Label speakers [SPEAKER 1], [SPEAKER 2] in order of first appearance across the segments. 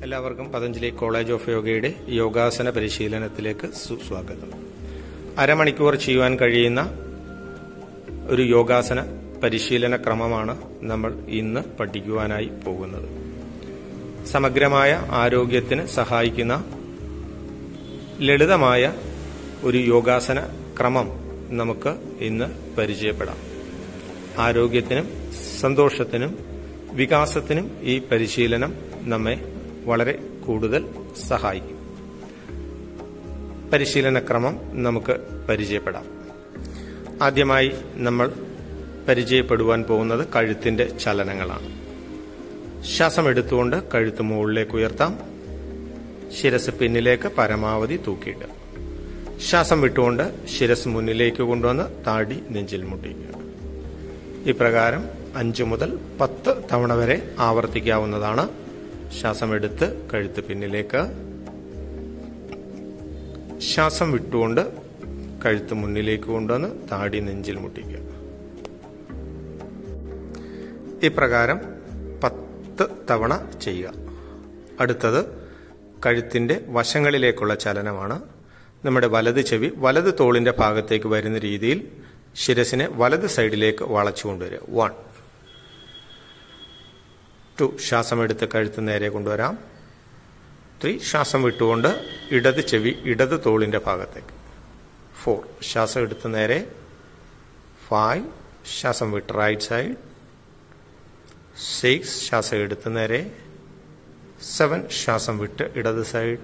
[SPEAKER 1] എല്ലാവർക്കും Patanjali college of യോഗയുടെ യോഗാസന പരിശീലനത്തിലേക്ക് സുസ്വാഗതം അരമണിക്കൂർ ചെയ്യുവാൻ കഴിയുന്ന ഒരു യോഗാസന പരിശീലന ക്രമമാണ് നമ്മൾ ഇന്ന് പഠിക്കുവാനായി പോകുന്നത് സമഗ്രമായ ആരോഗ്യത്തിന് സഹായിക്കുന്ന ലളിതമായ ഒരു യോഗാസന ക്രമം നമുക്ക് ഇന്ന് പരിചയപ്പെടാം ആരോഗ്യത്തിനും സന്തോഷത്തിനും വികാസത്തിനും ഈ പരിശീലനം നമ്മെ വളരെ കൂടുതൽ സഹായിക്കും പരിശീലനക്രമം നമുക്ക് പരിചയപ്പെടാം ആദ്യമായി നമ്മൾ പരിചയപ്പെടുവാൻ പോകുന്നത് കഴുത്തിന്റെ ചലനങ്ങളാണ് ശ്വാസം എടുത്തുകൊണ്ട് കഴുത്ത് മുകളിലേക്ക് ഉയർത്താം ശിരസ് പിന്നിലേക്ക് പരമാവധി തൂക്കിയിട്ട് ശ്വാസം വിട്ടുകൊണ്ട് ശിരസ് മുന്നിലേക്ക് കൊണ്ടുവന്ന് താടി നെഞ്ചിൽ മുട്ടിക്കുക ഇപ്രകാരം അഞ്ചു മുതൽ പത്ത് തവണ വരെ ആവർത്തിക്കാവുന്നതാണ് ശ്വാസം എടുത്ത് കഴുത്ത് പിന്നിലേക്ക് ശ്വാസം വിട്ടുകൊണ്ട് കഴുത്ത് മുന്നിലേക്ക് കൊണ്ടുവന്ന് താടി നെഞ്ചിൽ മുട്ടിക്കുക ഇപ്രകാരം പത്ത് തവണ ചെയ്യുക അടുത്തത് കഴുത്തിന്റെ വശങ്ങളിലേക്കുള്ള ചലനമാണ് നമ്മുടെ വലത് ചെവി വലത് തോളിന്റെ ഭാഗത്തേക്ക് വരുന്ന രീതിയിൽ ശിരസിനെ വലത് സൈഡിലേക്ക് വളച്ചു കൊണ്ടുവരിക വൺ ടു ശ്വാസം എടുത്ത് കഴുത്ത് നേരെ കൊണ്ടുവരാം ത്രീ ശ്വാസം വിട്ടുകൊണ്ട് ഇടത് ചെവി ഇടത് തോളിന്റെ ഭാഗത്തേക്ക് ഫോർ ശ്വാസം എടുത്ത് നേരെ ഫൈവ് ശ്വാസം വിട്ട് റൈറ്റ് സൈഡ് സിക്സ് ശ്വാസം എടുത്ത് നേരെ സെവൻ ശ്വാസം വിട്ട് ഇടത് സൈഡ്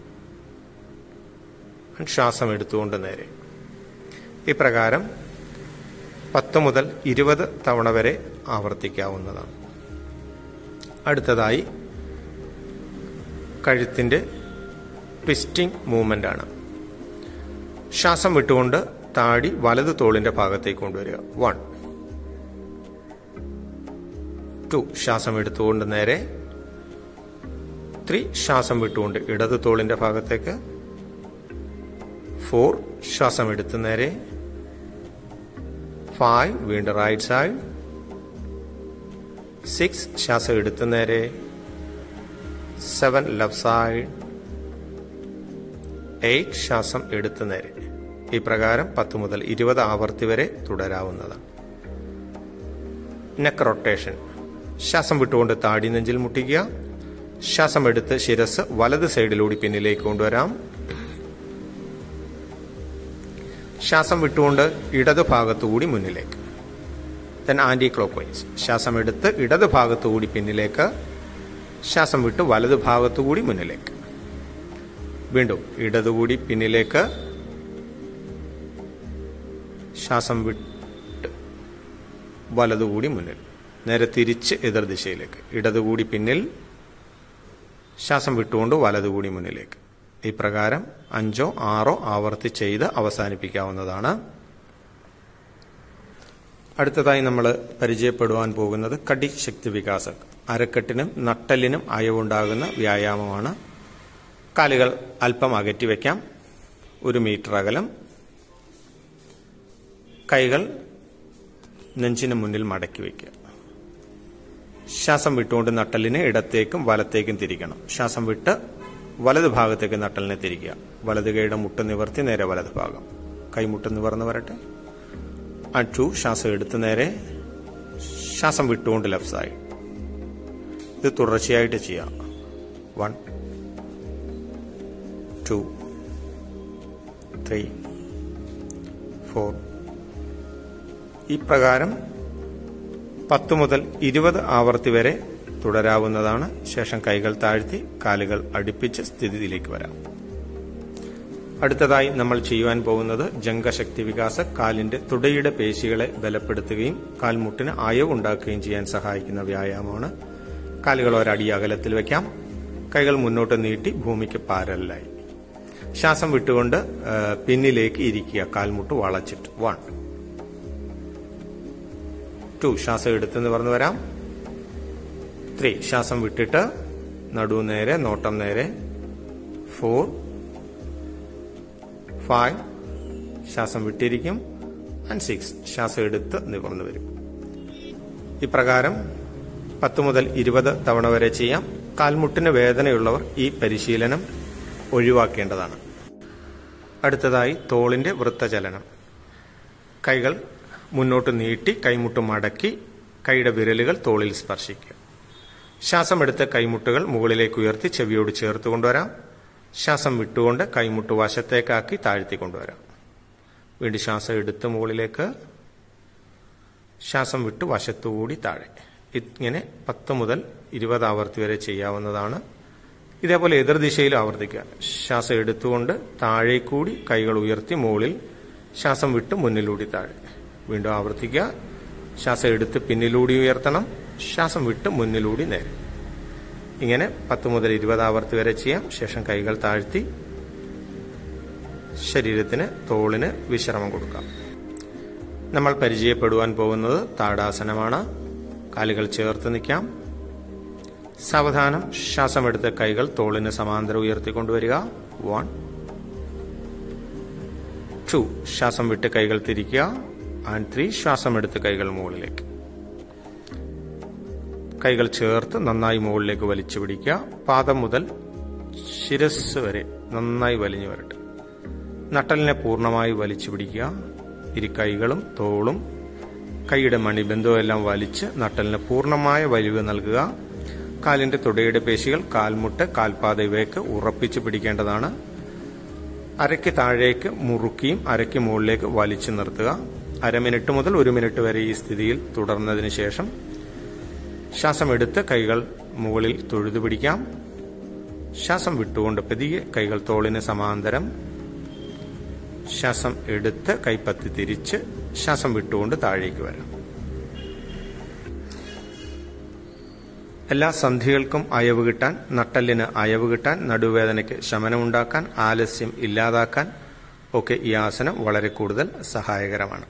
[SPEAKER 1] ശ്വാസം എടുത്തുകൊണ്ട് നേരെ ഇപ്രകാരം പത്ത് മുതൽ ഇരുപത് തവണ വരെ ആവർത്തിക്കാവുന്നതാണ് അടുത്തതായി കഴുത്തിന്റെ ട്വിസ്റ്റിംഗ് മൂവ്മെന്റ് ആണ് ശ്വാസം വിട്ടുകൊണ്ട് താടി വലത് തോളിന്റെ ഭാഗത്തേക്ക് കൊണ്ടുവരിക വൺ ടു ശ്വാസം എടുത്തുകൊണ്ട് നേരെ ത്രീ ശ്വാസം വിട്ടുകൊണ്ട് ഇടത് തോളിന്റെ ഭാഗത്തേക്ക് ഫോർ ശ്വാസം എടുത്ത് നേരെ ഫൈവ് വീണ്ടും റൈറ്റ് സൈഡ് സിക്സ് ശ്വാസം എടുത്ത് നേരെ സെവൻ ലെഫ്റ്റ് സൈഡ് എയ്റ്റ് ശ്വാസം എടുത്ത് നേരെ ഇപ്രകാരം പത്ത് മുതൽ ഇരുപത് ആവർത്തി വരെ തുടരാവുന്നതാണ് നെക്ക് റൊട്ടേഷൻ ശ്വാസം വിട്ടുകൊണ്ട് താടി നെഞ്ചിൽ മുട്ടിക്കുക ശ്വാസം എടുത്ത് ശിരസ് വലത് സൈഡിലൂടെ പിന്നിലേക്ക് കൊണ്ടുവരാം ശ്വാസം വിട്ടുകൊണ്ട് ഇടത് ഭാഗത്തുകൂടി മുന്നിലേക്ക് ദെൻ ആന്റി ക്ലോക്ക് വൈസ് ശ്വാസം എടുത്ത് ഇടത് ഭാഗത്തുകൂടി പിന്നിലേക്ക് ശ്വാസം വിട്ട് വലത് ഭാഗത്തുകൂടി മുന്നിലേക്ക് വീണ്ടും ഇടതുകൂടി പിന്നിലേക്ക് ശ്വാസം വിട്ട് വലതുകൂടി മുന്നിൽ നേരെ തിരിച്ച് എതിർദിശയിലേക്ക് ഇടതുകൂടി പിന്നിൽ ശ്വാസം വിട്ടുകൊണ്ട് വലതുകൂടി മുന്നിലേക്ക് ഇപ്രകാരം അഞ്ചോ ആറോ ആവർത്തി ചെയ്ത് അവസാനിപ്പിക്കാവുന്നതാണ് അടുത്തതായി നമ്മൾ പരിചയപ്പെടുവാൻ പോകുന്നത് കടി ശക്തി വികാസം അരക്കെട്ടിനും നട്ടലിനും അയവുണ്ടാകുന്ന വ്യായാമമാണ് കാലുകൾ അല്പം അകറ്റി വയ്ക്കാം ഒരു മീറ്റർ അകലം കൈകൾ നെഞ്ചിന് മുന്നിൽ മടക്കി വയ്ക്കുക ശ്വാസം വിട്ടുകൊണ്ട് നട്ടലിനെ ഇടത്തേക്കും വലത്തേക്കും തിരിക്കണം ശ്വാസം വിട്ട് വലത് ഭാഗത്തേക്ക് നട്ടലിനെ തിരിക്കുക വലത് കൈയുടെ മുട്ട് നിവർത്തി നേരെ വലത് ഭാഗം കൈമുട്ട് നിവർന്ന് വരട്ടെ അച്ചു ശ്വാസം എടുത്ത് നേരെ ശ്വാസം വിട്ടുകൊണ്ട് ലെഫ്റ്റ് സൈഡ് ഇത് തുടർച്ചയായിട്ട് ചെയ്യാം വൺ ടു ത്രീ ഫോർ ഈ പ്രകാരം പത്ത് മുതൽ ഇരുപത് ആവർത്തി വരെ തുടരാവുന്നതാണ് ശേഷം കൈകൾ താഴ്ത്തി കാലുകൾ അടുപ്പിച്ച് സ്ഥിതിയിലേക്ക് വരാം അടുത്തതായി നമ്മൾ ചെയ്യുവാൻ പോകുന്നത് ജംഗശക്തി വികാസ കാലിന്റെ തുടയുടെ പേശികളെ ബലപ്പെടുത്തുകയും കാൽമുട്ടിന് അയവുണ്ടാക്കുകയും ചെയ്യാൻ സഹായിക്കുന്ന വ്യായാമമാണ് കാലുകൾ ഒരടി അകലത്തിൽ വെക്കാം കൈകൾ മുന്നോട്ട് നീട്ടി ഭൂമിക്ക് പാരലായി ശ്വാസം വിട്ടുകൊണ്ട് പിന്നിലേക്ക് ഇരിക്കുക കാൽമുട്ട് വളച്ചിട്ട് വൺ ടു ശ്വാസം എടുത്തെന്ന് പറഞ്ഞു വരാം ത്രീ ശ്വാസം വിട്ടിട്ട് നടു നേരെ നോട്ടം നേരെ ഫോർ ഫൈവ് ശ്വാസം വിട്ടിരിക്കും ആൻഡ് സിക്സ് ശ്വാസം എടുത്ത് നിവർന്നു വരും ഇപ്രകാരം പത്ത് മുതൽ ഇരുപത് തവണ വരെ ചെയ്യാം കാൽമുട്ടിന് വേദനയുള്ളവർ ഈ പരിശീലനം ഒഴിവാക്കേണ്ടതാണ് അടുത്തതായി തോളിന്റെ വൃത്തചലനം കൈകൾ മുന്നോട്ട് നീട്ടി കൈമുട്ട് മടക്കി കൈയുടെ വിരലുകൾ തോളിൽ സ്പർശിക്കുക ശ്വാസം എടുത്ത് കൈമുട്ടുകൾ മുകളിലേക്ക് ഉയർത്തി ചെവിയോട് ചേർത്ത് കൊണ്ടുവരാം ശ്വാസം വിട്ടുകൊണ്ട് കൈമുട്ട് വശത്തേക്കാക്കി താഴ്ത്തി കൊണ്ടുവരാം വീണ്ടും ശ്വാസം എടുത്ത് മുകളിലേക്ക് ശ്വാസം വിട്ട് വശത്തുകൂടി താഴെ ഇങ്ങനെ പത്ത് മുതൽ ഇരുപത് ആവർത്തി വരെ ചെയ്യാവുന്നതാണ് ഇതേപോലെ എതിർദിശയിൽ ആവർത്തിക്കുക ശ്വാസം എടുത്തുകൊണ്ട് താഴേക്കൂടി കൈകൾ ഉയർത്തി മുകളിൽ ശ്വാസം വിട്ട് മുന്നിലൂടി താഴെ വീണ്ടും ആവർത്തിക്കുക ശ്വാസം എടുത്ത് പിന്നിലൂടി ഉയർത്തണം ശ്വാസം വിട്ട് മുന്നിലൂടി നേരെ ഇങ്ങനെ പത്ത് മുതൽ ഇരുപത് ആവർത്തി വരെ ചെയ്യാം ശേഷം കൈകൾ താഴ്ത്തി ശരീരത്തിന് തോളിന് വിശ്രമം കൊടുക്കാം നമ്മൾ പരിചയപ്പെടുവാൻ പോകുന്നത് താടാസനമാണ് കാലുകൾ ചേർത്ത് നിൽക്കാം സാവധാനം ശ്വാസമെടുത്ത് കൈകൾ തോളിന് സമാന്തരം ഉയർത്തിക്കൊണ്ടുവരിക വൺ ടു ശ്വാസം വിട്ട് കൈകൾ തിരിക്കുക ആൻഡ് ത്രീ ശ്വാസം എടുത്ത് കൈകൾ മുകളിലേക്ക് കൈകൾ ചേർത്ത് നന്നായി മുകളിലേക്ക് വലിച്ചു പിടിക്കുക പാദം മുതൽ ശിരസ് വരെ നന്നായി വലിഞ്ഞു വരട്ടെ നട്ടലിനെ പൂർണ്ണമായി വലിച്ചു പിടിക്കുക ഇരു കൈകളും തോളും കൈയുടെ മണിബന്ധവും എല്ലാം വലിച്ച് നട്ടലിന് പൂർണ്ണമായ വലിവ് നൽകുക കാലിന്റെ തുടയുടെ പേശികൾ കാൽമുട്ട് കാൽപാത ഇവയൊക്കെ ഉറപ്പിച്ച് പിടിക്കേണ്ടതാണ് അരയ്ക്ക് താഴേക്ക് മുറുക്കിയും അരയ്ക്ക് മുകളിലേക്ക് വലിച്ചു നിർത്തുക അര മിനിറ്റ് മുതൽ ഒരു മിനിറ്റ് വരെ ഈ സ്ഥിതിയിൽ തുടർന്നതിന് ശേഷം ശ്വാസം എടുത്ത് കൈകൾ മുകളിൽ തൊഴുതു പിടിക്കാം ശ്വാസം വിട്ടുകൊണ്ട് പതിയെ കൈകൾ തോളിന് സമാന്തരം ശ്വാസം എടുത്ത് കൈപ്പത്തി തിരിച്ച് ശ്വാസം വിട്ടുകൊണ്ട് താഴേക്ക് വരാം എല്ലാ സന്ധികൾക്കും അയവ് കിട്ടാൻ നട്ടലിന് അയവ് കിട്ടാൻ നടുവേദനയ്ക്ക് ശമനമുണ്ടാക്കാൻ ആലസ്യം ഇല്ലാതാക്കാൻ ഒക്കെ ഈ ആസനം വളരെ കൂടുതൽ സഹായകരമാണ്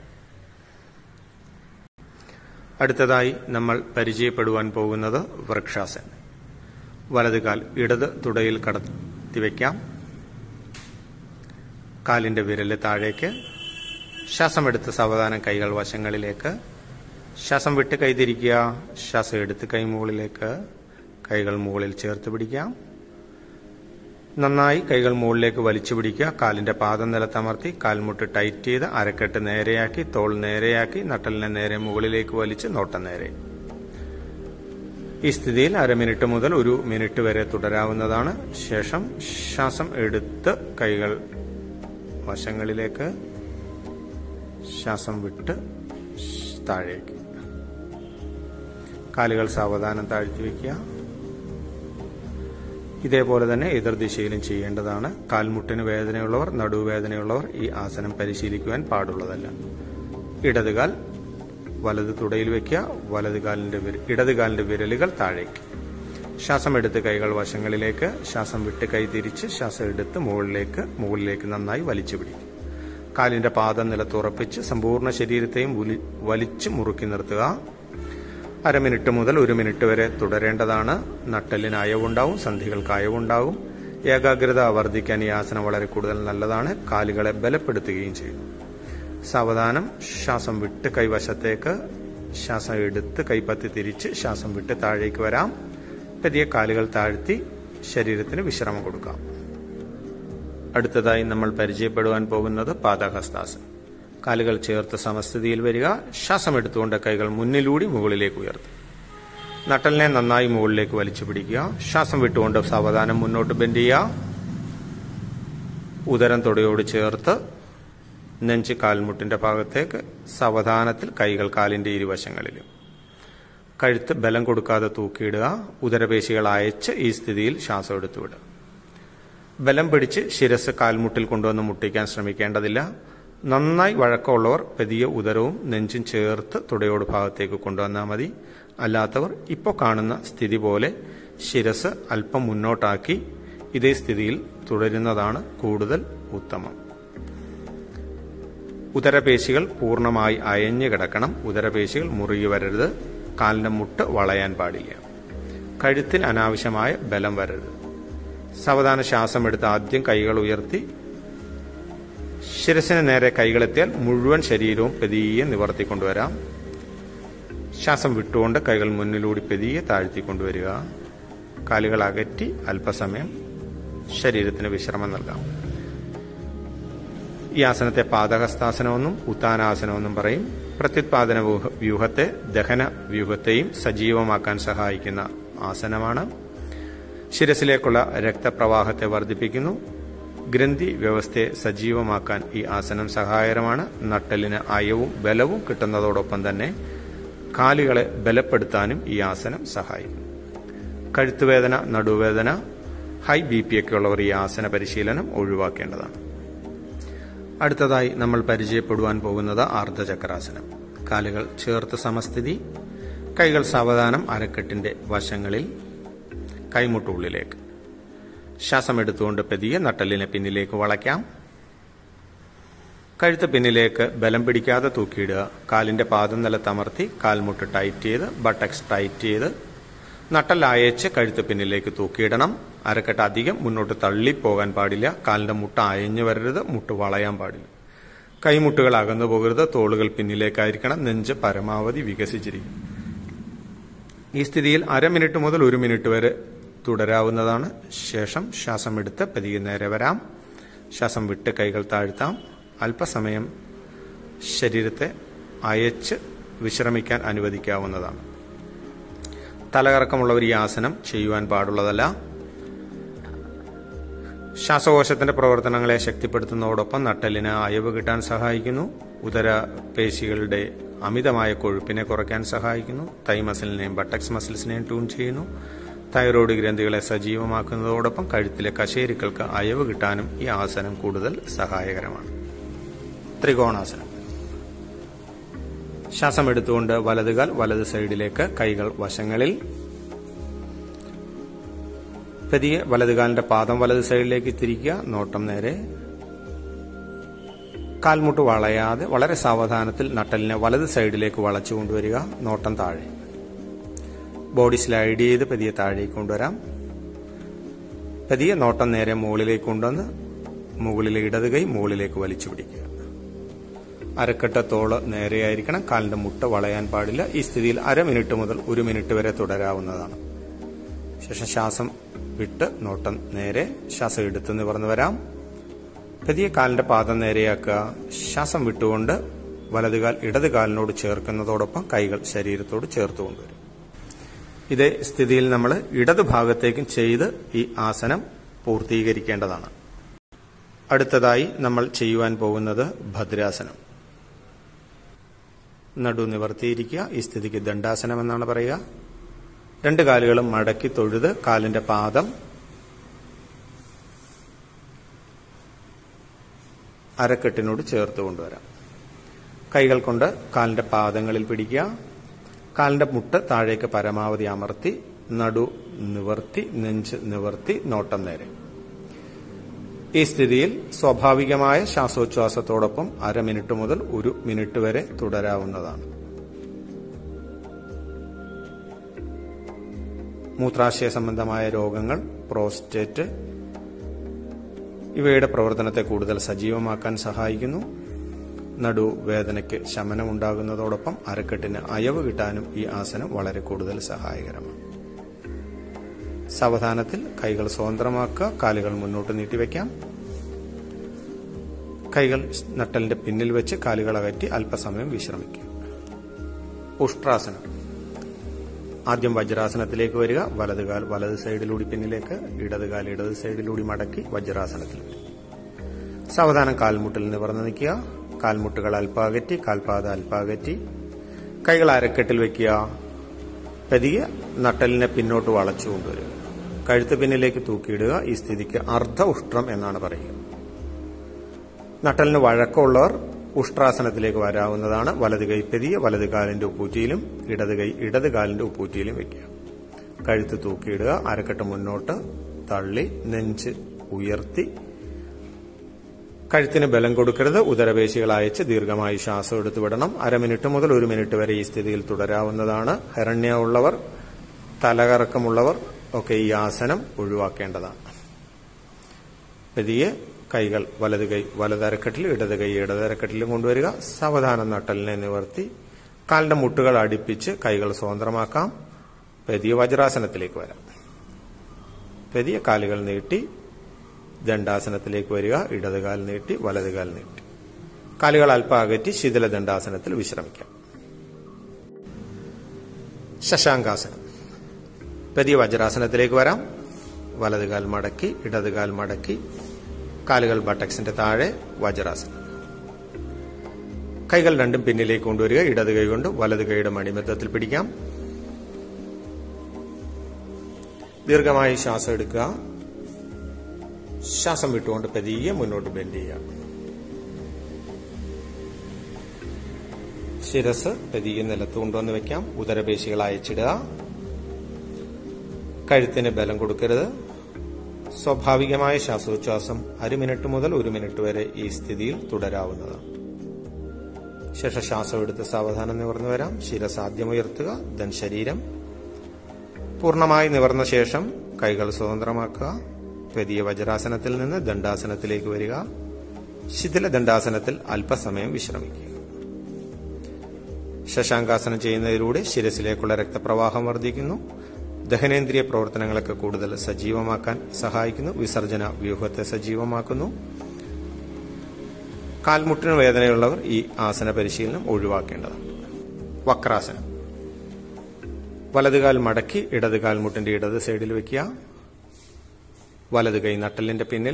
[SPEAKER 1] അടുത്തതായി നമ്മൾ പരിചയപ്പെടുവാൻ പോകുന്നത് വൃക്ഷാസൻ വലത് കാൽ ഇടത് തുടയിൽ കടത്തി വയ്ക്കാം കാലിന്റെ വിരല് താഴേക്ക് ശ്വാസമെടുത്ത് സാവധാനം കൈകൾ വശങ്ങളിലേക്ക് ശ്വാസം വിട്ട് കൈതിരിക്കുക ശ്വാസം എടുത്ത് കൈ മുകളിലേക്ക് കൈകൾ മുകളിൽ ചേർത്ത് പിടിക്കാം നന്നായി കൈകൾ മുകളിലേക്ക് വലിച്ചു പിടിക്കുക കാലിന്റെ പാദം നിലത്തമർത്തി കാൽമുട്ട് ടൈറ്റ് ചെയ്ത് അരക്കെട്ട് നേരെയാക്കി തോൾ നേരെയാക്കി നട്ടലിനെ നേരെ മുകളിലേക്ക് വലിച്ച് നോട്ടം നേരെ ഈ സ്ഥിതിയിൽ അര മിനിറ്റ് മുതൽ ഒരു മിനിറ്റ് വരെ തുടരാവുന്നതാണ് ശേഷം ശ്വാസം എടുത്ത് കൈകൾ വശങ്ങളിലേക്ക് ശ്വാസം വിട്ട് താഴേക്ക് കാലുകൾ സാവധാനം താഴ്ത്തി വയ്ക്കുക ഇതേപോലെ തന്നെ എതിർദിശയിലും ചെയ്യേണ്ടതാണ് കാൽമുട്ടിന് വേദനയുള്ളവർ നടുവേദനയുള്ളവർ ഈ ആസനം പരിശീലിക്കുവാൻ പാടുള്ളതല്ല ഇടതുകാൽ വലത് തുടയിൽ വയ്ക്കുക വലത് കാലിന്റെ ഇടത് കാലിന്റെ വിരലുകൾ താഴേക്ക് ശ്വാസം എടുത്ത് കൈകൾ വശങ്ങളിലേക്ക് ശ്വാസം വിട്ട് കൈ തിരിച്ച് ശ്വാസം എടുത്ത് മുകളിലേക്ക് മുകളിലേക്ക് നന്നായി വലിച്ചു പിടിക്കും കാലിന്റെ പാദം നിലത്തുറപ്പിച്ച് സമ്പൂർണ്ണ ശരീരത്തെയും വലിച്ചു മുറുക്കി നിർത്തുക അര മിനിറ്റ് മുതൽ ഒരു മിനിറ്റ് വരെ തുടരേണ്ടതാണ് നട്ടലിന് അയവുണ്ടാവും സന്ധികൾക്ക് അയവുണ്ടാവും ഏകാഗ്രത വർദ്ധിക്കാൻ ഈ ആസനം വളരെ കൂടുതൽ നല്ലതാണ് കാലുകളെ ബലപ്പെടുത്തുകയും ചെയ്യും സാവധാനം ശ്വാസം വിട്ട് കൈവശത്തേക്ക് ശ്വാസം എടുത്ത് കൈപ്പത്തി തിരിച്ച് ശ്വാസം വിട്ട് താഴേക്ക് വരാം പതിയെ കാലുകൾ താഴ്ത്തി ശരീരത്തിന് വിശ്രമം കൊടുക്കാം അടുത്തതായി നമ്മൾ പരിചയപ്പെടുവാൻ പോകുന്നത് പാദഹസ്താസൻ കാലുകൾ ചേർത്ത് സമസ്ഥിതിയിൽ വരിക ശ്വാസം എടുത്തുകൊണ്ട് കൈകൾ മുന്നിലൂടി മുകളിലേക്ക് ഉയർത്തും നട്ടലിനെ നന്നായി മുകളിലേക്ക് വലിച്ചു പിടിക്കുക ശ്വാസം വിട്ടുകൊണ്ട് സാവധാനം മുന്നോട്ട് ബെൻഡ് ചെയ്യുക ഉദരം തുടയോട് ചേർത്ത് നെഞ്ച് കാൽമുട്ടിന്റെ ഭാഗത്തേക്ക് സാവധാനത്തിൽ കൈകൾ കാലിന്റെ ഇരുവശങ്ങളിലും കഴുത്ത് ബലം കൊടുക്കാതെ തൂക്കിയിടുക ഉദരപേശികൾ അയച്ച് ഈ സ്ഥിതിയിൽ ശ്വാസം എടുത്തുവിടുക ബലം പിടിച്ച് ശിരസ് കാൽമുട്ടിൽ കൊണ്ടുവന്ന് മുട്ടിക്കാൻ ശ്രമിക്കേണ്ടതില്ല നന്നായി വഴക്കമുള്ളവർ പതിയെ ഉദരവും നെഞ്ചും ചേർത്ത് തുടയോട് ഭാഗത്തേക്ക് കൊണ്ടുവന്നാൽ മതി അല്ലാത്തവർ ഇപ്പോൾ കാണുന്ന സ്ഥിതി പോലെ ശിരസ് അല്പം മുന്നോട്ടാക്കി ഇതേ സ്ഥിതിയിൽ തുടരുന്നതാണ് കൂടുതൽ ഉത്തമം ഉദരപേശികൾ പൂർണ്ണമായി അയഞ്ഞു കിടക്കണം ഉദരപേശികൾ മുറുകി വരരുത് കാലിന്റെ മുട്ട് വളയാൻ പാടില്ല കഴുത്തിൽ അനാവശ്യമായ ബലം വരരുത് സാവധാന ശ്വാസം എടുത്ത് ആദ്യം കൈകൾ ഉയർത്തി ശിരസിന് നേരെ കൈകളെത്തിയാൽ മുഴുവൻ ശരീരവും പെതിയെ നിവർത്തിക്കൊണ്ടുവരാം ശ്വാസം വിട്ടുകൊണ്ട് കൈകൾ മുന്നിലൂടി പെതിയെ താഴ്ത്തിക്കൊണ്ടുവരിക കാലുകൾ അകറ്റി അല്പസമയം ശരീരത്തിന് വിശ്രമം നൽകാം ഈ ആസനത്തെ പാദഹസ്താസനമെന്നും ഉത്താനാസനമെന്നും പറയും പ്രത്യുത്പാദന വ്യൂഹ- വ്യൂഹത്തെ ദഹന വ്യൂഹത്തെയും സജീവമാക്കാൻ സഹായിക്കുന്ന ആസനമാണ് ശിരസിലേക്കുള്ള രക്തപ്രവാഹത്തെ വർദ്ധിപ്പിക്കുന്നു ഗ്രന്ഥി വ്യവസ്ഥയെ സജീവമാക്കാൻ ഈ ആസനം സഹായകരമാണ് നട്ടലിന് അയവും ബലവും കിട്ടുന്നതോടൊപ്പം തന്നെ കാലുകളെ ബലപ്പെടുത്താനും ഈ ആസനം സഹായിക്കും കഴുത്തുവേദന നടുവേദന ഹൈ ബി പി ഒക്കെ ഉള്ളവർ ഈ ആസന പരിശീലനം ഒഴിവാക്കേണ്ടതാണ് അടുത്തതായി നമ്മൾ പരിചയപ്പെടുവാൻ പോകുന്നത് അർദ്ധചക്രാസനം കാലുകൾ ചേർത്ത് സമസ്ഥിതി കൈകൾ സാവധാനം അരക്കെട്ടിന്റെ വശങ്ങളിൽ കൈമുട്ടുള്ളിലേക്ക് ശ്വാസം എടുത്തുകൊണ്ട് പതിയെ നട്ടലിനെ പിന്നിലേക്ക് വളയ്ക്കാം കഴുത്ത് പിന്നിലേക്ക് ബലം പിടിക്കാതെ തൂക്കിയിടുക കാലിന്റെ പാദം നിലത്തമർത്തി കാൽമുട്ട് ടൈറ്റ് ചെയ്ത് ബട്ടക്സ് ടൈറ്റ് ചെയ്ത് നട്ടൽ അയച്ച് കഴുത്ത് പിന്നിലേക്ക് തൂക്കിയിടണം അരക്കെട്ട് അധികം മുന്നോട്ട് തള്ളിപ്പോകാൻ പാടില്ല കാലിന്റെ മുട്ട അയഞ്ഞു വരരുത് മുട്ട് വളയാൻ പാടില്ല കൈമുട്ടുകൾ അകന്നു പോകരുത് തോളുകൾ പിന്നിലേക്കായിരിക്കണം നെഞ്ച് പരമാവധി വികസിച്ചിരിക്കും ഈ സ്ഥിതിയിൽ അര മിനിറ്റ് മുതൽ ഒരു മിനിറ്റ് വരെ തുടരാവുന്നതാണ് ശേഷം ശ്വാസം എടുത്ത് പതിയെ നേരെ വരാം ശ്വാസം വിട്ട് കൈകൾ താഴ്ത്താം അല്പസമയം ശരീരത്തെ അയച്ച് വിശ്രമിക്കാൻ അനുവദിക്കാവുന്നതാണ് തലകറക്കമുള്ളവർ ഈ ആസനം ചെയ്യുവാൻ പാടുള്ളതല്ല ശ്വാസകോശത്തിന്റെ പ്രവർത്തനങ്ങളെ ശക്തിപ്പെടുത്തുന്നതോടൊപ്പം നട്ടലിന് അയവ് കിട്ടാൻ സഹായിക്കുന്നു ഉദര പേശികളുടെ അമിതമായ കൊഴുപ്പിനെ കുറയ്ക്കാൻ സഹായിക്കുന്നു തൈ മസിലിനെയും ബട്ടക്സ് മസിൽസിനെയും ട്യൂൺ ചെയ്യുന്നു തൈറോയ്ഡ് ഗ്രന്ഥികളെ സജീവമാക്കുന്നതോടൊപ്പം കഴുത്തിലെ കശേരിക്കൾക്ക് അയവ് കിട്ടാനും ഈ ആസനം കൂടുതൽ സഹായകരമാണ് ത്രികോണാസനം ശ്വാസം എടുത്തുകൊണ്ട് വലതുകാൽ വലത് സൈഡിലേക്ക് കൈകൾ വശങ്ങളിൽ പതിയെ വലതുകാലിന്റെ പാദം വലത് സൈഡിലേക്ക് തിരിക്കുക നോട്ടം നേരെ കാൽമുട്ട് വളയാതെ വളരെ സാവധാനത്തിൽ നട്ടലിനെ വലത് സൈഡിലേക്ക് വളച്ചു കൊണ്ടുവരിക നോട്ടം താഴെ ബോഡി സ്ലൈഡ് ചെയ്ത് പതിയെ താഴേക്ക് കൊണ്ടുവരാം പതിയെ നോട്ടം നേരെ മുകളിലേക്ക് കൊണ്ടുവന്ന് മുകളിലെ ഇടത് കൈ മുകളിലേക്ക് വലിച്ചു പിടിക്കുക അരക്കെട്ട തോള് നേരെയായിരിക്കണം കാലിന്റെ മുട്ട വളയാൻ പാടില്ല ഈ സ്ഥിതിയിൽ അര മിനിറ്റ് മുതൽ ഒരു മിനിറ്റ് വരെ തുടരാവുന്നതാണ് ശേഷം ശ്വാസം വിട്ട് നോട്ടം നേരെ ശ്വാസം എടുത്ത് നിവർന്നു വരാം പതിയെ കാലിന്റെ പാദം നേരെയാക്കുക ശ്വാസം വിട്ടുകൊണ്ട് വലതുകാൽ ഇടത് കാലിനോട് ചേർക്കുന്നതോടൊപ്പം കൈകൾ ശരീരത്തോട് ചേർത്ത് കൊണ്ടുവരും ഇതേ സ്ഥിതിയിൽ നമ്മൾ ഇടത് ഭാഗത്തേക്കും ചെയ്ത് ഈ ആസനം പൂർത്തീകരിക്കേണ്ടതാണ് അടുത്തതായി നമ്മൾ ചെയ്യുവാൻ പോകുന്നത് ഭദ്രാസനം നടു നിവർത്തിയിരിക്കുക ഈ സ്ഥിതിക്ക് ദണ്ഡാസനം എന്നാണ് പറയുക രണ്ട് കാലുകളും മടക്കി തൊഴുത് കാലിന്റെ പാദം അരക്കെട്ടിനോട് ചേർത്ത് കൊണ്ടുവരാം കൈകൾ കൊണ്ട് കാലിന്റെ പാദങ്ങളിൽ പിടിക്കുക കാലിന്റെ മുട്ട് താഴേക്ക് പരമാവധി അമർത്തി നടു നിവർത്തി നെഞ്ച് നിവർത്തി നോട്ടം നേരെ ഈ സ്ഥിതിയിൽ സ്വാഭാവികമായ ശ്വാസോച്ഛ്വാസത്തോടൊപ്പം അര മിനിറ്റ് മുതൽ ഒരു മിനിറ്റ് വരെ തുടരാവുന്നതാണ് മൂത്രാശയ സംബന്ധമായ രോഗങ്ങൾ പ്രോസ്റ്റേറ്റ് ഇവയുടെ പ്രവർത്തനത്തെ കൂടുതൽ സജീവമാക്കാൻ സഹായിക്കുന്നു നടുവേദനയ്ക്ക് ശമനം ഉണ്ടാകുന്നതോടൊപ്പം അരക്കെട്ടിന് അയവ് കിട്ടാനും ഈ ആസനം വളരെ കൂടുതൽ സഹായകരമാണ് സാവധാനത്തിൽ കൈകൾ സ്വതന്ത്രമാക്കുക കാലുകൾ മുന്നോട്ട് നീട്ടിവെക്കാം കൈകൾ നട്ടലിന്റെ പിന്നിൽ വെച്ച് കാലുകൾ അകറ്റി അല്പസമയം വിശ്രമിക്കുക ഉഷ്ട്രാസനം ആദ്യം വജ്രാസനത്തിലേക്ക് വരിക വലതുകാൽ വലത് സൈഡിലൂടി പിന്നിലേക്ക് ഇടതുകാൽ ഇടത് സൈഡിലൂടി മടക്കി വജ്രാസനത്തിൽ വരും സാവധാനം കാൽമുട്ടിൽ നിവർന്ന് നിൽക്കുക കാൽമുട്ടുകൾ അല്പാകറ്റി കാൽപാത അല്പാകറ്റി കൈകൾ അരക്കെട്ടിൽ വെക്കുക പതിയെ നട്ടലിനെ പിന്നോട്ട് വളച്ചു കൊണ്ടുവരിക കഴുത്ത് പിന്നിലേക്ക് തൂക്കിയിടുക ഈ സ്ഥിതിക്ക് അർദ്ധ ഉഷ്ട്രം എന്നാണ് പറയുക നട്ടലിന് വഴക്കമുള്ളവർ ഉഷ്ട്രാസനത്തിലേക്ക് വരാവുന്നതാണ് വലത് കൈ പെതിയ വലത് കാലിന്റെ ഉപ്പൂറ്റിയിലും ഇടത് കൈ ഇടത് കാലിന്റെ ഉപ്പൂറ്റിയിലും വെക്കുക കഴുത്ത് തൂക്കിയിടുക അരക്കെട്ട് മുന്നോട്ട് തള്ളി നെഞ്ച് ഉയർത്തി കഴുത്തിന് ബലം കൊടുക്കരുത് ഉദരപേശികൾ അയച്ച് ദീർഘമായി ശ്വാസം എടുത്തു വിടണം അര മിനിറ്റ് മുതൽ ഒരു മിനിറ്റ് വരെ ഈ സ്ഥിതിയിൽ തുടരാവുന്നതാണ് ഹരണ്യ ഉള്ളവർ തലകറക്കമുള്ളവർ ഒക്കെ ഈ ആസനം ഒഴിവാക്കേണ്ടതാണ് പതിയെ കൈകൾ വലത് കൈ വലതരക്കെട്ടിലും ഇടത് കൈ ഇടതരക്കെട്ടിലും കൊണ്ടുവരിക സാവധാനം നട്ടലിനെ നിവർത്തി കാലിന്റെ മുട്ടുകൾ അടുപ്പിച്ച് കൈകൾ സ്വതന്ത്രമാക്കാം പതിയെ വജ്രാസനത്തിലേക്ക് വരാം പെരിയ കാലുകൾ നീട്ടി ദണ്ഡാസനത്തിലേക്ക് വരിക ഇടതുകാൽ നീട്ടി വലതുകാൽ നീട്ടി കാലുകൾ അല്പം അകറ്റി ശിഥില ദണ്ഡാസനത്തിൽ വിശ്രമിക്കാം ശശാങ്കാസനം പെരിയ വജ്രാസനത്തിലേക്ക് വരാം വലതുകാൽ മടക്കി ഇടതുകാൽ മടക്കി കാലുകൾ ബട്ടക്സിന്റെ താഴെ വജ്രാസനം കൈകൾ രണ്ടും പിന്നിലേക്ക് കൊണ്ടുവരിക ഇടത് കൈ കൊണ്ട് വലത് കൈയുടെ മണിമത്തത്തിൽ പിടിക്കാം ദീർഘമായി ശ്വാസം എടുക്കുക ശ്വാസം വിട്ടുകൊണ്ട് പതിയെ മുന്നോട്ട് ബെൻഡ് ചെയ്യുക ശിരസ് പതിയെ നിലത്ത് കൊണ്ടുവന്ന് വെക്കാം ഉദരപേശികൾ അയച്ചിടുക കഴുത്തിന് ബലം കൊടുക്കരുത് സ്വാഭാവികമായ ശ്വാസോച്ഛ്വാസം അര മിനിറ്റ് മുതൽ ഒരു മിനിറ്റ് വരെ ഈ സ്ഥിതിയിൽ തുടരാവുന്നതാണ് ശേഷം ശ്വാസം എടുത്ത് സാവധാനം നിവർന്നു വരാം ശിരസ് ആദ്യം ഉയർത്തുക ദൻ ശരീരം പൂർണ്ണമായി നിവർന്ന ശേഷം കൈകൾ സ്വതന്ത്രമാക്കുക പെരിയ വജ്രാസനത്തിൽ നിന്ന് ദണ്ഡാസനത്തിലേക്ക് വരിക ശിഥില ദണ്ഡാസനത്തിൽ അല്പസമയം വിശ്രമിക്കുക ശശാങ്കാസനം ചെയ്യുന്നതിലൂടെ ശിരസിലേക്കുള്ള രക്തപ്രവാഹം വർദ്ധിക്കുന്നു ദഹനേന്ദ്രിയ പ്രവർത്തനങ്ങളൊക്കെ കൂടുതൽ സജീവമാക്കാൻ സഹായിക്കുന്നു വിസർജന വ്യൂഹത്തെ സജീവമാക്കുന്നു കാൽമുട്ടിന് വേദനയുള്ളവർ ഈ ആസന പരിശീലനം ഒഴിവാക്കേണ്ടതാണ് വക്രാസനം വലതുകാൽ മടക്കി ഇടത് കാൽമുട്ടിന്റെ ഇടത് സൈഡിൽ വെക്കുക വലത് കൈ നട്ടലിന്റെ പിന്നിൽ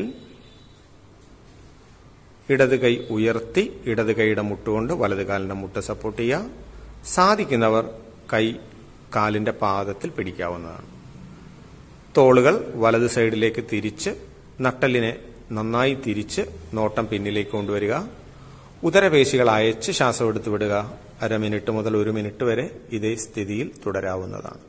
[SPEAKER 1] ഇടത് കൈ ഉയർത്തി ഇടത് കൈയുടെ മുട്ടുകൊണ്ട് വലത് കാലിന്റെ മുട്ട് സപ്പോർട്ട് ചെയ്യുക സാധിക്കുന്നവർ കൈ കാലിന്റെ പാദത്തിൽ പിടിക്കാവുന്നതാണ് തോളുകൾ വലത് സൈഡിലേക്ക് തിരിച്ച് നട്ടലിനെ നന്നായി തിരിച്ച് നോട്ടം പിന്നിലേക്ക് കൊണ്ടുവരിക ഉദരപേശികൾ അയച്ച് ശ്വാസം എടുത്തു വിടുക അര മിനിറ്റ് മുതൽ ഒരു മിനിറ്റ് വരെ ഇതേ സ്ഥിതിയിൽ തുടരാവുന്നതാണ്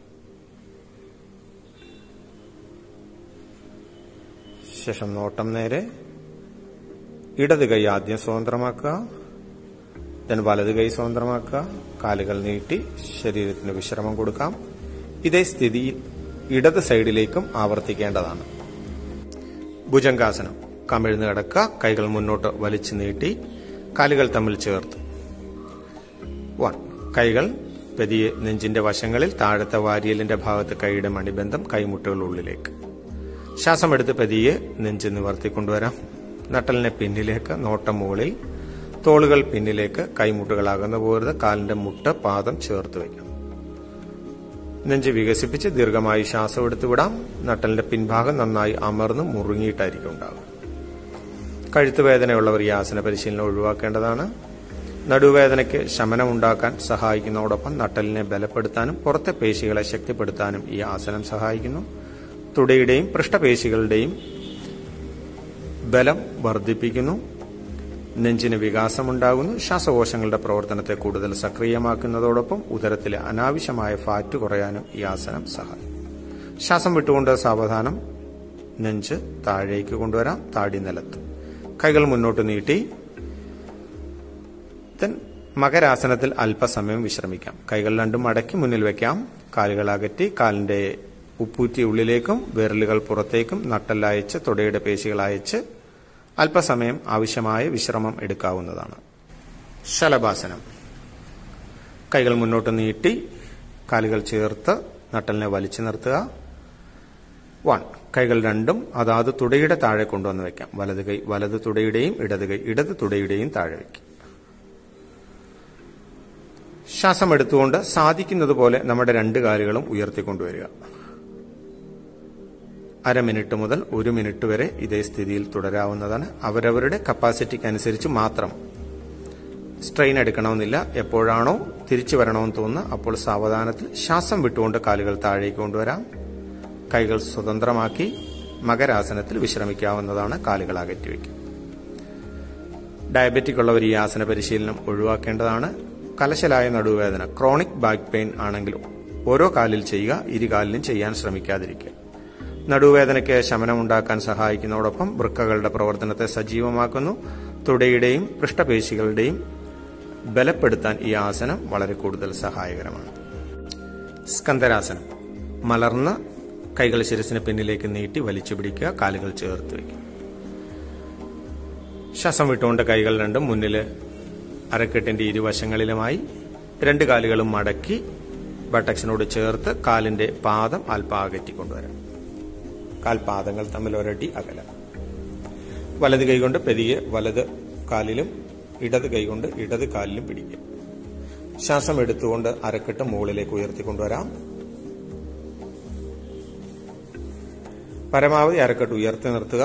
[SPEAKER 1] ശേഷം നോട്ടം നേരെ ഇടത് കൈ ആദ്യം സ്വതന്ത്രമാക്കുക ദെൻ വലത് കൈ സ്വതന്ത്രമാക്കുക കാലുകൾ നീട്ടി ശരീരത്തിന് വിശ്രമം കൊടുക്കാം ഇതേ സ്ഥിതിയിൽ ഇടത് സൈഡിലേക്കും ആവർത്തിക്കേണ്ടതാണ് ഭുജംഗാസനം കമിഴ്ന്ന് കിടക്കുക കൈകൾ മുന്നോട്ട് വലിച്ചു നീട്ടി കാലുകൾ തമ്മിൽ ചേർത്ത് വൺ കൈകൾ പതിയെ നെഞ്ചിന്റെ വശങ്ങളിൽ താഴത്തെ വാരിയലിന്റെ ഭാഗത്ത് കൈയുടെ മണിബന്ധം കൈമുട്ടുകൾ ഉള്ളിലേക്ക് ശ്വാസം എടുത്ത് പതിയെ നെഞ്ച് നിവർത്തിക്കൊണ്ടുവരാം നട്ടലിനെ പിന്നിലേക്ക് നോട്ടം മുകളിൽ തോളുകൾ പിന്നിലേക്ക് കൈമുട്ടുകൾ അകന്നു പോകരുത് കാലിന്റെ മുട്ട് പാദം ചേർത്ത് വയ്ക്കാം നെഞ്ച് വികസിപ്പിച്ച് ദീർഘമായി ശ്വാസം എടുത്തു വിടാം നട്ടലിന്റെ പിൻഭാഗം നന്നായി അമർന്ന് മുറുങ്ങിയിട്ടായിരിക്കും ഉണ്ടാകുക കഴുത്ത് വേദനയുള്ളവർ ഈ ആസന പരിശീലനം ഒഴിവാക്കേണ്ടതാണ് നടുവേദനയ്ക്ക് ശമനമുണ്ടാക്കാൻ സഹായിക്കുന്നതോടൊപ്പം നട്ടലിനെ ബലപ്പെടുത്താനും പുറത്തെ പേശികളെ ശക്തിപ്പെടുത്താനും ഈ ആസനം സഹായിക്കുന്നു തുടയുടെയും പൃഷ്ഠപേശികളുടെയും ബലം വർദ്ധിപ്പിക്കുന്നു നെഞ്ചിന് വികാസമുണ്ടാകുന്നു ശ്വാസകോശങ്ങളുടെ പ്രവർത്തനത്തെ കൂടുതൽ സക്രിയമാക്കുന്നതോടൊപ്പം ഉദരത്തിലെ അനാവശ്യമായ ഫാറ്റ് കുറയാനും ഈ ആസനം സഹായിക്കും ശ്വാസം വിട്ടുകൊണ്ട് സാവധാനം നെഞ്ച് താഴേക്ക് കൊണ്ടുവരാം താടി നിലത്ത് കൈകൾ മുന്നോട്ട് നീട്ടി ദെൻ മകരാസനത്തിൽ അല്പസമയം വിശ്രമിക്കാം കൈകൾ രണ്ടും മടക്കി മുന്നിൽ വെക്കാം കാലുകൾ അകറ്റി കാലിന്റെ ഉപ്പൂറ്റി ഉള്ളിലേക്കും വിരലുകൾ പുറത്തേക്കും നട്ടലയച്ച് തുടയുടെ പേശികൾ അയച്ച് അല്പസമയം ആവശ്യമായ വിശ്രമം എടുക്കാവുന്നതാണ് ശലഭാസനം കൈകൾ മുന്നോട്ട് നീട്ടി കാലുകൾ ചേർത്ത് നട്ടലിനെ വലിച്ചു നിർത്തുക വൺ കൈകൾ രണ്ടും അതാത് തുടയുടെ താഴെ കൊണ്ടുവന്ന് വെക്കാം വലത് കൈ വലത് തുടയുടെയും ഇടത് കൈ ഇടത് തുടയുടെയും താഴെ വയ്ക്കാം ശ്വാസം എടുത്തുകൊണ്ട് സാധിക്കുന്നത് പോലെ നമ്മുടെ രണ്ട് കാലുകളും ഉയർത്തിക്കൊണ്ടുവരിക അര മിനിറ്റ് മുതൽ ഒരു മിനിറ്റ് വരെ ഇതേ സ്ഥിതിയിൽ തുടരാവുന്നതാണ് അവരവരുടെ കപ്പാസിറ്റിക്ക് അനുസരിച്ച് മാത്രം സ്ട്രെയിൻ എടുക്കണമെന്നില്ല എപ്പോഴാണോ തിരിച്ചു വരണമെന്ന് തോന്നുന്ന അപ്പോൾ സാവധാനത്തിൽ ശ്വാസം വിട്ടുകൊണ്ട് കാലുകൾ താഴേക്ക് കൊണ്ടുവരാം കൈകൾ സ്വതന്ത്രമാക്കി മകരാസനത്തിൽ വിശ്രമിക്കാവുന്നതാണ് കാലുകൾ അകറ്റി വയ്ക്കും ഡയബറ്റിക് ഉള്ളവർ ഈ ആസന പരിശീലനം ഒഴിവാക്കേണ്ടതാണ് കലശലായ നടുവേദന ക്രോണിക് ബാക്ക് പെയിൻ ആണെങ്കിൽ ഓരോ കാലിൽ ചെയ്യുക ഇരുകാലിലും ചെയ്യാൻ ശ്രമിക്കാതിരിക്കുക നടുവേദനയ്ക്ക് ശമനമുണ്ടാക്കാൻ സഹായിക്കുന്നതോടൊപ്പം വൃക്കകളുടെ പ്രവർത്തനത്തെ സജീവമാക്കുന്നു തുടയുടെയും പൃഷ്ഠപേശികളുടെയും ബലപ്പെടുത്താൻ ഈ ആസനം വളരെ കൂടുതൽ സഹായകരമാണ് സ്കന്ദരാസനം മലർന്ന് കൈകൾ ശിരസിന് പിന്നിലേക്ക് നീട്ടി വലിച്ചു പിടിക്കുക കാലുകൾ ചേർത്ത് വയ്ക്കുക ശ്വാസം വിട്ടുകൊണ്ട് കൈകൾ രണ്ടും മുന്നിൽ അരക്കെട്ടിന്റെ ഇരുവശങ്ങളിലുമായി രണ്ട് കാലുകളും മടക്കി ബട്ടക്സിനോട് ചേർത്ത് കാലിന്റെ പാദം അല്പം അകറ്റി കൊണ്ടുവരാം കാൽപാദങ്ങൾ തമ്മിൽ ഒരടി അകല വലത് കൈകൊണ്ട് പെരിയെ വലത് കാലിലും ഇടത് കൈകൊണ്ട് ഇടത് കാലിലും പിടിക്കുക ശ്വാസം എടുത്തുകൊണ്ട് അരക്കെട്ട് മുകളിലേക്ക് ഉയർത്തിക്കൊണ്ടുവരാം പരമാവധി അരക്കെട്ട് ഉയർത്തി നിർത്തുക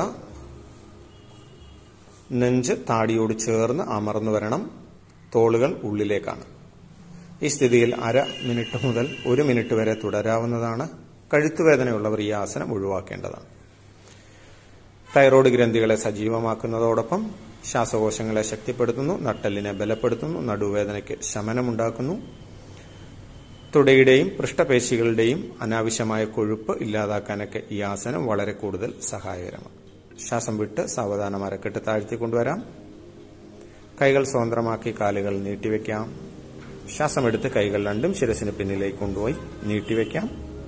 [SPEAKER 1] നെഞ്ച് താടിയോട് ചേർന്ന് അമർന്നു വരണം തോളുകൾ ഉള്ളിലേക്കാണ് ഈ സ്ഥിതിയിൽ അര മിനിറ്റ് മുതൽ ഒരു മിനിറ്റ് വരെ തുടരാവുന്നതാണ് കഴുത്തുവേദനയുള്ളവർ ഈ ആസനം ഒഴിവാക്കേണ്ടതാണ് തൈറോയ്ഡ് ഗ്രന്ഥികളെ സജീവമാക്കുന്നതോടൊപ്പം ശ്വാസകോശങ്ങളെ ശക്തിപ്പെടുത്തുന്നു നട്ടെല്ലിനെ ബലപ്പെടുത്തുന്നു നടുവേദനയ്ക്ക് ശമനമുണ്ടാക്കുന്നു തുടയുടെയും പൃഷ്ഠപേശികളുടെയും അനാവശ്യമായ കൊഴുപ്പ് ഇല്ലാതാക്കാനൊക്കെ ഈ ആസനം വളരെ കൂടുതൽ സഹായകരമാണ് ശ്വാസം വിട്ട് സാവധാനം അരക്കെട്ട് താഴ്ത്തി കൊണ്ടുവരാം കൈകൾ സ്വതന്ത്രമാക്കി കാലുകൾ നീട്ടിവെക്കാം ശ്വാസം എടുത്ത് കൈകൾ രണ്ടും ശിരസിന് പിന്നിലേക്ക് കൊണ്ടുപോയി നീട്ടിവെക്കാം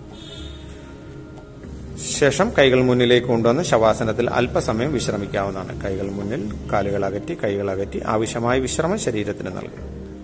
[SPEAKER 1] ശേഷം കൈകൾ മുന്നിലേക്ക് കൊണ്ടുവന്ന് ശവാസനത്തിൽ അല്പസമയം വിശ്രമിക്കാവുന്നതാണ് കൈകൾ മുന്നിൽ കാലുകൾ അകറ്റി കൈകൾ അകറ്റി ആവശ്യമായ വിശ്രമം ശരീരത്തിന് നൽകും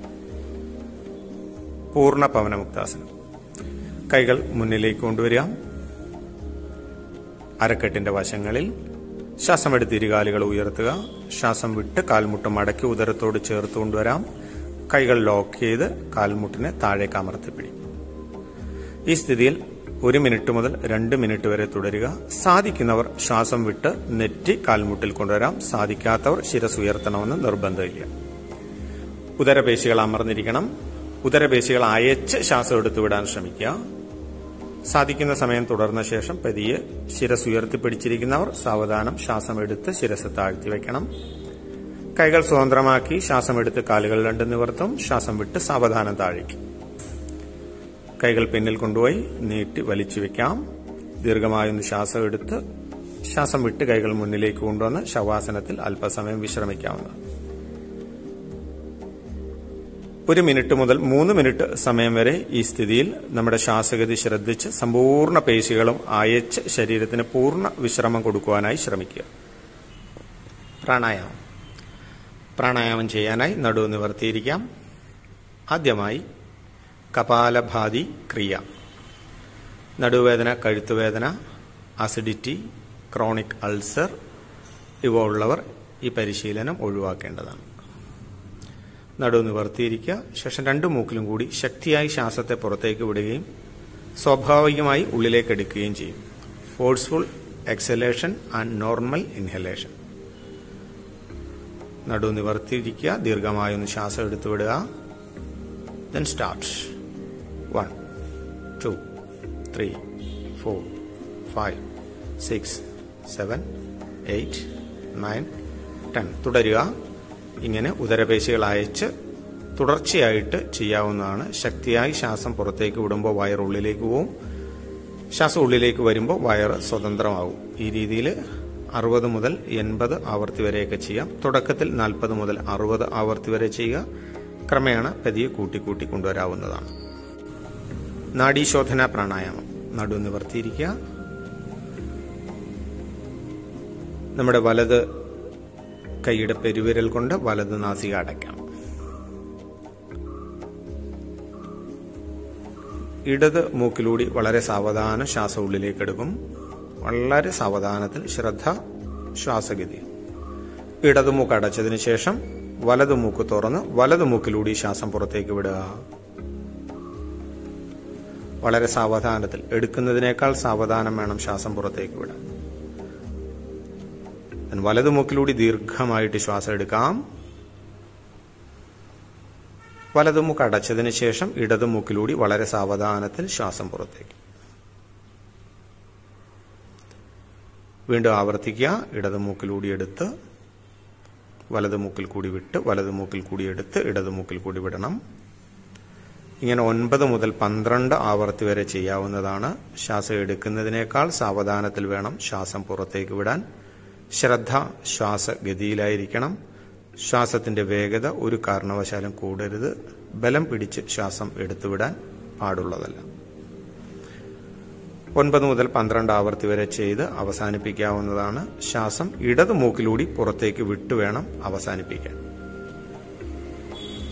[SPEAKER 1] പൂർണ്ണ പവനമുക്താസനം കൈകൾ മുന്നിലേക്ക് കൊണ്ടുവരിക അരക്കെട്ടിന്റെ വശങ്ങളിൽ ശ്വാസം എടുത്ത് ഇരുകാലുകൾ ഉയർത്തുക ശ്വാസം വിട്ട് കാൽമുട്ട് മടക്കി ഉദരത്തോട് ചേർത്ത് കൊണ്ടുവരാം കൈകൾ ലോക്ക് ചെയ്ത് കാൽമുട്ടിനെ താഴേക്ക് അമർത്തിപ്പിടിക്കും ഈ സ്ഥിതിയിൽ ഒരു മിനിറ്റ് മുതൽ രണ്ട് മിനിറ്റ് വരെ തുടരുക സാധിക്കുന്നവർ ശ്വാസം വിട്ട് നെറ്റി കാൽമുട്ടിൽ കൊണ്ടുവരാം സാധിക്കാത്തവർ ശിരസ് ഉയർത്തണമെന്ന് നിർബന്ധമില്ല ഉദരപേശികൾ അമർന്നിരിക്കണം ഉദരപേശികൾ അയച്ച് ശ്വാസം എടുത്തു വിടാൻ ശ്രമിക്കുക സാധിക്കുന്ന സമയം തുടർന്ന ശേഷം പതിയെ ശിരസ് ഉയർത്തിപ്പിടിച്ചിരിക്കുന്നവർ സാവധാനം ശ്വാസം എടുത്ത് ശിരസ് താഴ്ത്തി വെക്കണം കൈകൾ സ്വതന്ത്രമാക്കി ശ്വാസം എടുത്ത് കാലുകൾ രണ്ട് നിവർത്തും ശ്വാസം വിട്ട് സാവധാനം താഴേക്ക് കൈകൾ പിന്നിൽ കൊണ്ടുപോയി നീട്ടി വലിച്ചു വെക്കാം ദീർഘമായൊന്ന് ശ്വാസം എടുത്ത് ശ്വാസം വിട്ട് കൈകൾ മുന്നിലേക്ക് കൊണ്ടുവന്ന് ശവാസനത്തിൽ അല്പസമയം വിശ്രമിക്കാവുന്നതാണ് ഒരു മിനിറ്റ് മുതൽ മൂന്ന് മിനിറ്റ് സമയം വരെ ഈ സ്ഥിതിയിൽ നമ്മുടെ ശ്വാസഗതി ശ്രദ്ധിച്ച് സമ്പൂർണ്ണ പേശികളും അയച്ച് ശരീരത്തിന് പൂർണ്ണ വിശ്രമം കൊടുക്കുവാനായി ശ്രമിക്കുക പ്രാണായാമം പ്രാണായാമം ചെയ്യാനായി നടുവ് നിവർത്തിയിരിക്കാം ആദ്യമായി കപാലഭാതി ക്രിയ നടുവേദന കഴുത്തുവേദന അസിഡിറ്റി ക്രോണിക് അൾസർ ഇവ ഉള്ളവർ ഈ പരിശീലനം ഒഴിവാക്കേണ്ടതാണ് നടുവ് നിവർത്തിയിരിക്കുക ശേഷം രണ്ട് മൂക്കിലും കൂടി ശക്തിയായി ശ്വാസത്തെ പുറത്തേക്ക് വിടുകയും സ്വാഭാവികമായി ഉള്ളിലേക്ക് എടുക്കുകയും ചെയ്യും forceful exhalation and normal inhalation നടുവ് നിവർത്തിയിരിക്കുക ദീർഘമായി ഒന്ന് ശ്വാസം എടുത്തു വിടുക then start one two three four five six seven eight nine ten തുടരുക ഇങ്ങനെ ഉദരപേശികൾ അയച്ച് തുടർച്ചയായിട്ട് ചെയ്യാവുന്നതാണ് ശക്തിയായി ശ്വാസം പുറത്തേക്ക് വിടുമ്പോൾ വയർ ഉള്ളിലേക്ക് പോവും ശ്വാസം ഉള്ളിലേക്ക് വരുമ്പോൾ വയർ സ്വതന്ത്രമാവും ഈ രീതിയിൽ അറുപത് മുതൽ എൺപത് ആവർത്തി വരെയൊക്കെ ചെയ്യാം തുടക്കത്തിൽ നാൽപ്പത് മുതൽ അറുപത് ആവർത്തി വരെ ചെയ്യുക ക്രമേണ പതിയെ കൂട്ടിക്കൂട്ടി കൊണ്ടുവരാവുന്നതാണ് നാഡീശോധന പ്രാണായാമം നടു നിവർത്തിയിരിക്കുക നമ്മുടെ വലത് കൈയുടെ പെരുവിരൽ കൊണ്ട് വലത് നാസിക അടയ്ക്കാം ഇടത് മൂക്കിലൂടി വളരെ സാവധാനം ശ്വാസം ഉള്ളിലേക്ക് എടുക്കും വളരെ സാവധാനത്തിൽ ശ്രദ്ധ ശ്വാസഗതി ഇടത് മൂക്ക് അടച്ചതിന് ശേഷം വലത് മൂക്ക് തുറന്ന് വലത് മൂക്കിലൂടി ശ്വാസം പുറത്തേക്ക് വിടുക വളരെ സാവധാനത്തിൽ എടുക്കുന്നതിനേക്കാൾ സാവധാനം വേണം ശ്വാസം പുറത്തേക്ക് വിടാൻ വലത് മൂക്കിലൂടി ദീർഘമായിട്ട് ശ്വാസം എടുക്കാം വലത് മൂക്ക് അടച്ചതിന് ശേഷം ഇടത് മൂക്കിലൂടി വളരെ സാവധാനത്തിൽ ശ്വാസം പുറത്തേക്ക് വീണ്ടും ആവർത്തിക്കുക ഇടത് മൂക്കിലൂടി എടുത്ത് വലത് മൂക്കിൽ കൂടി വിട്ട് വലത് മൂക്കിൽ കൂടി എടുത്ത് ഇടത് മൂക്കിൽ കൂടി വിടണം ഇങ്ങനെ ഒൻപത് മുതൽ പന്ത്രണ്ട് ആവർത്തി വരെ ചെയ്യാവുന്നതാണ് ശ്വാസം എടുക്കുന്നതിനേക്കാൾ സാവധാനത്തിൽ വേണം ശ്വാസം പുറത്തേക്ക് വിടാൻ ശ്രദ്ധ ശ്വാസഗതിയിലായിരിക്കണം ശ്വാസത്തിന്റെ വേഗത ഒരു കാരണവശാലും കൂടരുത് ബലം പിടിച്ച് ശ്വാസം എടുത്തുവിടാൻ പാടുള്ളതല്ല ഒൻപത് മുതൽ പന്ത്രണ്ട് ആവർത്തി വരെ ചെയ്ത് അവസാനിപ്പിക്കാവുന്നതാണ് ശ്വാസം ഇടത് മൂക്കിലൂടി പുറത്തേക്ക് വിട്ടു വേണം അവസാനിപ്പിക്കാൻ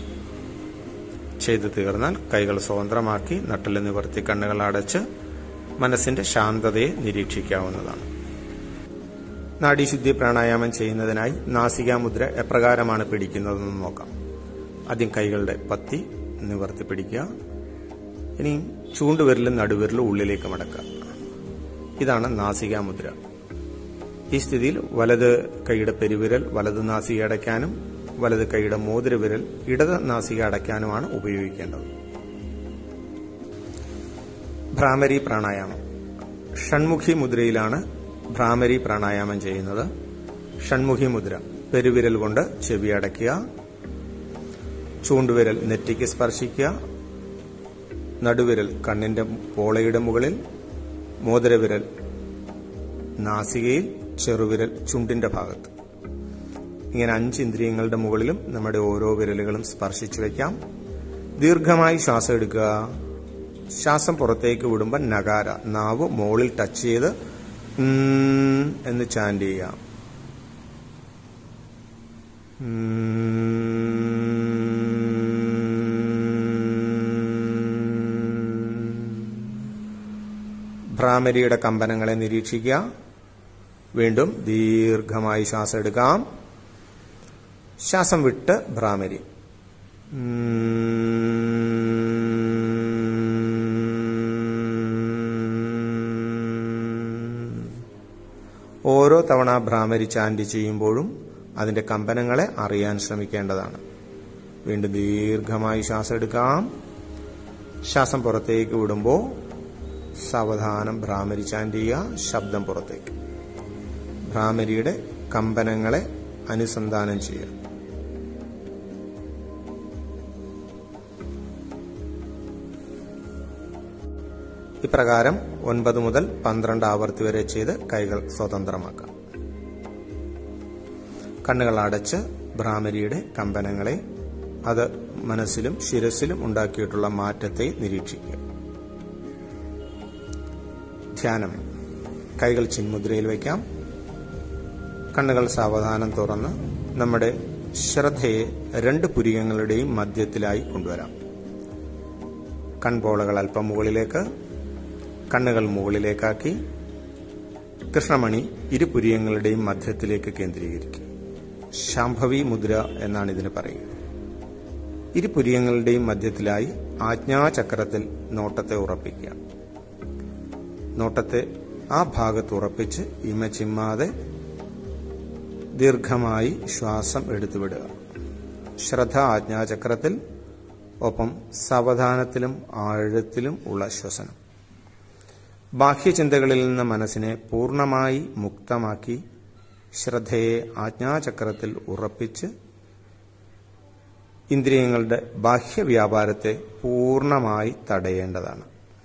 [SPEAKER 1] ചെയ്തു തീർന്നാൽ കൈകൾ സ്വതന്ത്രമാക്കി നട്ടിൽ നിവർത്തി കണ്ണുകൾ അടച്ച് മനസ്സിന്റെ ശാന്തതയെ നിരീക്ഷിക്കാവുന്നതാണ് നാഡീശുദ്ധി പ്രാണായാമം ചെയ്യുന്നതിനായി നാസികാമുദ്ര എപ്രകാരമാണ് പിടിക്കുന്നതെന്ന് നോക്കാം ആദ്യം കൈകളുടെ പത്തി നിവർത്തി പിടിക്കുക ഇനി ചൂണ്ടുവിരലും നടുവിരലും ഉള്ളിലേക്ക് മടക്കുക ഇതാണ് നാസികാമുദ്ര ഈ സ്ഥിതിയിൽ വലത് കൈയുടെ പെരുവിരൽ വലത് നാസിക അടയ്ക്കാനും വലത് കൈയുടെ മോതിരവിരൽ ഇടത് നാസിക അടയ്ക്കാനുമാണ് ഉപയോഗിക്കേണ്ടത് ഭ്രാമരി പ്രാണായാമം ഷൺമുഖി മുദ്രയിലാണ് ഭ്രാമരി പ്രാണായാമം ചെയ്യുന്നത് ഷൺമുഖി മുദ്ര പെരുവിരൽ കൊണ്ട് ചെവി അടയ്ക്കുക ചൂണ്ടുവിരൽ നെറ്റിക്ക് സ്പർശിക്കുക നടുവിരൽ കണ്ണിന്റെ പോളയുടെ മുകളിൽ മോതിരവിരൽ നാസികയിൽ ചെറുവിരൽ ചുണ്ടിന്റെ ഭാഗത്ത് ഇങ്ങനെ അഞ്ച് ഇന്ദ്രിയങ്ങളുടെ മുകളിലും നമ്മുടെ ഓരോ വിരലുകളും സ്പർശിച്ചു വയ്ക്കാം ദീർഘമായി ശ്വാസം എടുക്കുക ശ്വാസം പുറത്തേക്ക് വിടുമ്പോൾ നഗാര നാവ് മോളിൽ ടച്ച് ചെയ്ത് ഉം എന്ന് ചാൻഡ് ചെയ്യാം ഭ്രാമരിയുടെ കമ്പനങ്ങളെ നിരീക്ഷിക്കുക വീണ്ടും ദീർഘമായി ശ്വാസം എടുക്കാം ശ്വാസം വിട്ട് ഭ്രാമരി ഓരോ തവണ ഭ്രാമരി ചാൻഡ് ചെയ്യുമ്പോഴും അതിന്റെ കമ്പനങ്ങളെ അറിയാൻ ശ്രമിക്കേണ്ടതാണ് വീണ്ടും ദീർഘമായി ശ്വാസം എടുക്കാം ശ്വാസം പുറത്തേക്ക് വിടുമ്പോൾ സാവധാനം ഭ്രാമരി ചാൻഡ് ചെയ്യുക ശബ്ദം പുറത്തേക്ക് ഭ്രാമരിയുടെ കമ്പനങ്ങളെ അനുസന്ധാനം ചെയ്യുക ഇപ്രകാരം ഒൻപത് മുതൽ പന്ത്രണ്ട് ആവർത്തി വരെ ചെയ്ത് കൈകൾ സ്വതന്ത്രമാക്കാം കണ്ണുകൾ അടച്ച് ഭ്രാമരിയുടെ കമ്പനങ്ങളെ അത് മനസ്സിലും ശിരസിലും ഉണ്ടാക്കിയിട്ടുള്ള മാറ്റത്തെ നിരീക്ഷിക്കുക ധ്യാനം കൈകൾ ചിന്മുദ്രയിൽ വയ്ക്കാം കണ്ണുകൾ സാവധാനം തുറന്ന് നമ്മുടെ ശ്രദ്ധയെ രണ്ട് പുരികങ്ങളുടെയും മധ്യത്തിലായി കൊണ്ടുവരാം കൺപോളകൾ അല്പം മുകളിലേക്ക് കണ്ണുകൾ മുകളിലേക്കാക്കി കൃഷ്ണമണി ഇരുപുരിയങ്ങളുടെയും മധ്യത്തിലേക്ക് കേന്ദ്രീകരിക്കും ശാംഭവി മുദ്ര എന്നാണ് ഇതിന് പറയുക ഇരുപുരിയങ്ങളുടെയും മധ്യത്തിലായി ആജ്ഞാചക്രത്തിൽ നോട്ടത്തെ ഉറപ്പിക്കുക നോട്ടത്തെ ആ ഭാഗത്ത് ഉറപ്പിച്ച് ഇമ ചിമ്മാതെ ദീർഘമായി ശ്വാസം എടുത്തുവിടുക ശ്രദ്ധ ആജ്ഞാചക്രത്തിൽ ഒപ്പം സാവധാനത്തിലും ആഴത്തിലും ഉള്ള ശ്വസനം ബാഹ്യചിന്തകളിൽ നിന്ന് മനസ്സിനെ പൂർണ്ണമായി മുക്തമാക്കി ശ്രദ്ധയെ ആജ്ഞാചക്രത്തിൽ ഉറപ്പിച്ച് ഇന്ദ്രിയങ്ങളുടെ ബാഹ്യവ്യാപാരത്തെ പൂർണ്ണമായി തടയേണ്ടതാണ്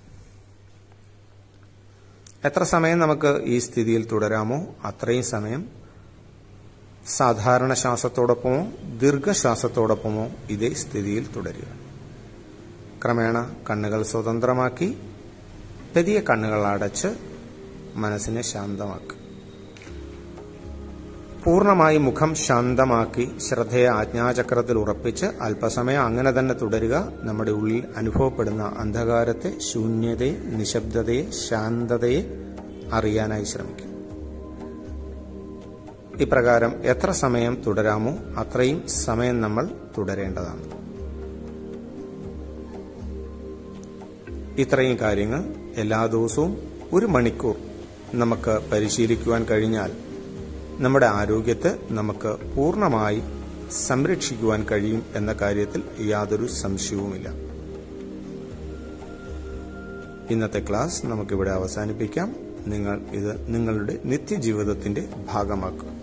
[SPEAKER 1] എത്ര സമയം നമുക്ക് ഈ സ്ഥിതിയിൽ തുടരാമോ അത്രയും സമയം സാധാരണ ശ്വാസത്തോടൊപ്പമോ ദീർഘശ്വാസത്തോടൊപ്പമോ ഇതേ സ്ഥിതിയിൽ തുടരുക ക്രമേണ കണ്ണുകൾ സ്വതന്ത്രമാക്കി പെരിയ കണ്ണുകൾ അടച്ച് മനസ്സിനെ ശാന്തമാക്കുക പൂർണ്ണമായി മുഖം ശാന്തമാക്കി ശ്രദ്ധയെ ആജ്ഞാചക്രത്തിൽ ഉറപ്പിച്ച് അല്പസമയം അങ്ങനെ തന്നെ തുടരുക നമ്മുടെ ഉള്ളിൽ അനുഭവപ്പെടുന്ന അന്ധകാരത്തെ ശൂന്യതയെ നിശബ്ദതയെ ശാന്തതയെ അറിയാനായി ശ്രമിക്കും ഇപ്രകാരം എത്ര സമയം തുടരാമോ അത്രയും സമയം നമ്മൾ തുടരേണ്ടതാണ് ഇത്രയും കാര്യങ്ങൾ എല്ലാ ദിവസവും ഒരു മണിക്കൂർ നമുക്ക് പരിശീലിക്കുവാൻ കഴിഞ്ഞാൽ നമ്മുടെ ആരോഗ്യത്തെ നമുക്ക് പൂർണ്ണമായി സംരക്ഷിക്കുവാൻ കഴിയും എന്ന കാര്യത്തിൽ യാതൊരു സംശയവുമില്ല ഇന്നത്തെ ക്ലാസ് നമുക്കിവിടെ അവസാനിപ്പിക്കാം നിങ്ങൾ ഇത് നിങ്ങളുടെ നിത്യജീവിതത്തിന്റെ ഭാഗമാക്കുക